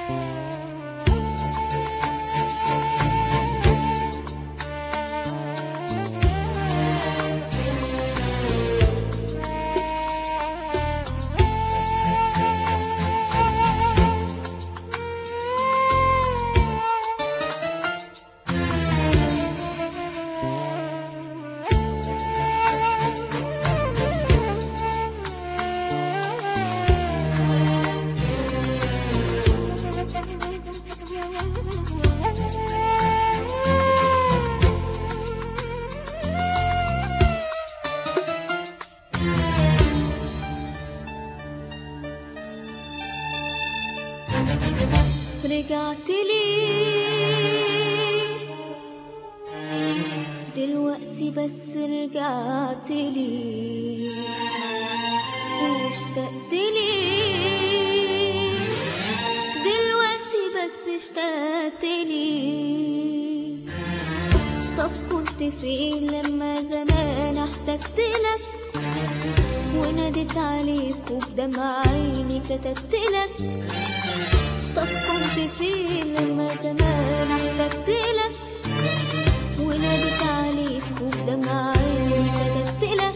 رجعت لي دلوقتي بس رجعت لي واشتقت لي دلوقتي بس اشتقت لي طب كنت فين لما زمان احتجت لك وناديت عليك وبدمع عيني كتبت لك طب كنت فين لما زمان احتجت لك وناديت عليك وبدمع عيني كتبت لك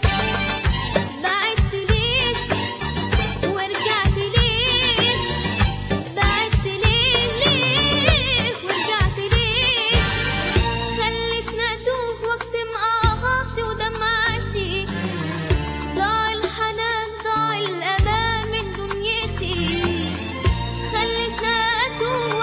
بعدت ليه ورجعت ليه بعدت ليه ليه ورجعت ليه خلتني اتوه واكتم اهاتي ودمعتي ضاع الحنان ضاع الامان من دنيتي خلتني اتوه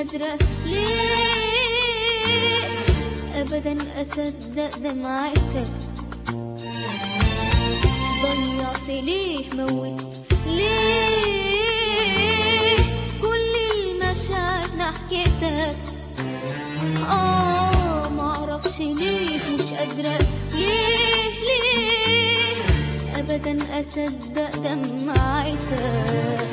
قادرة ليه أبدا أصدق دمعتك ضيعت ليه موت ليه كل المشاعر ناحيتك اه معرفش ليه مش قادرة ليه ليه أبدا أصدق دمعتك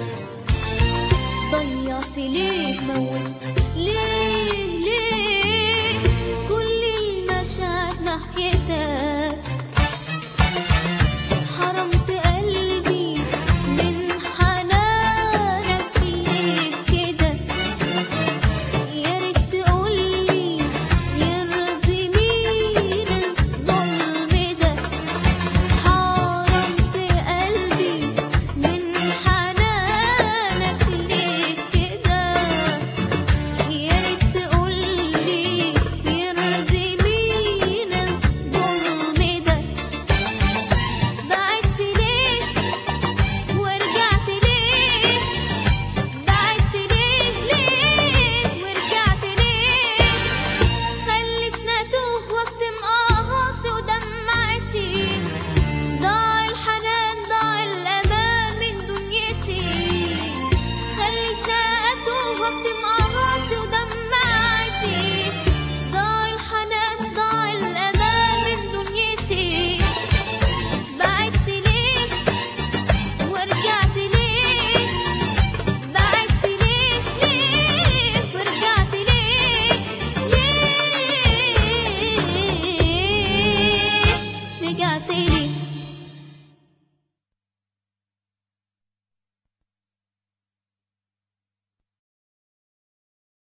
ضيعت ليه موت ليه ليه كل المشاعر ناحيتك